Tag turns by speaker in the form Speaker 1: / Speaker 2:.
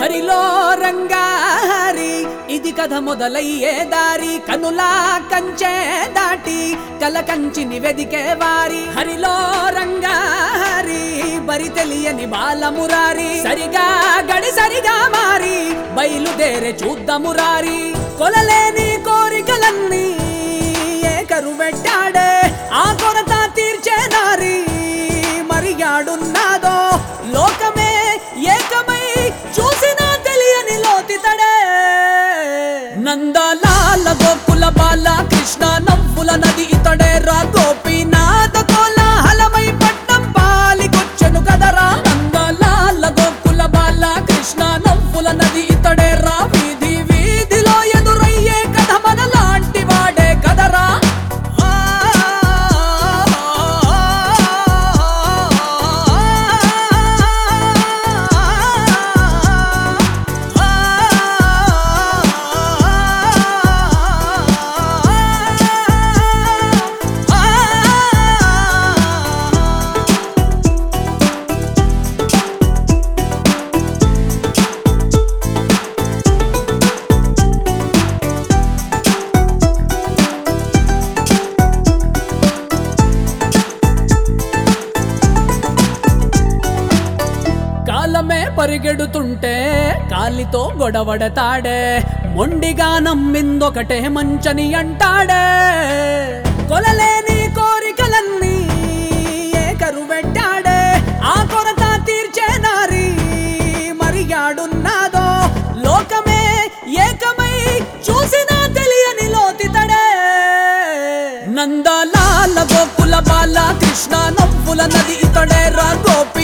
Speaker 1: హరిలో రంగారి ఇది కథ మొదలయ్యే దారి కనులా కంచే దాటి కల కంచిని వెదికే వారి హరిలో రంగారి బరి తెలియని బాలమురారి సరిగా గడి సరిగా మారి బయలుదేరే చూద్దామురారి కొలలేని కోరికలన్నీ ఏకరు పెట్టాడే ఆ కొరత తీర్చే నారి మరి యాడున్నాదో లోకమే ఏకమై చూసినా తెలియని లోతితడే నందలాల గోకుల బాల కృష్ణ నవ్వుల నది ఇతడే రా గోపీనాథ కోలాహలమై పట్నం పాలికొచ్చెను కదరా నందలాల గోకుల బాల కృష్ణ నవ్వుల నది ఇతడే రా వీధి వీధిలో ఎదురయ్యే కథ మనలాంటి వాడే కదరా కాలమే పరిగెడుతుంటే కాలితో గొడవడతాడే మొండిగా నమ్మిందొకటే మంచని అంటాడే కొలలేని కోరికలన్నీ ఏకరు పెట్టాడే ఆ కొరత తీర్చే నారి మరి యాడున్నాదో లోకమే ఏకమై చూసినా తెలియని లోతితడే నందలాల గోకుల బాల కృష్ణ నవ్వుల నది ఇతడే రా గోపి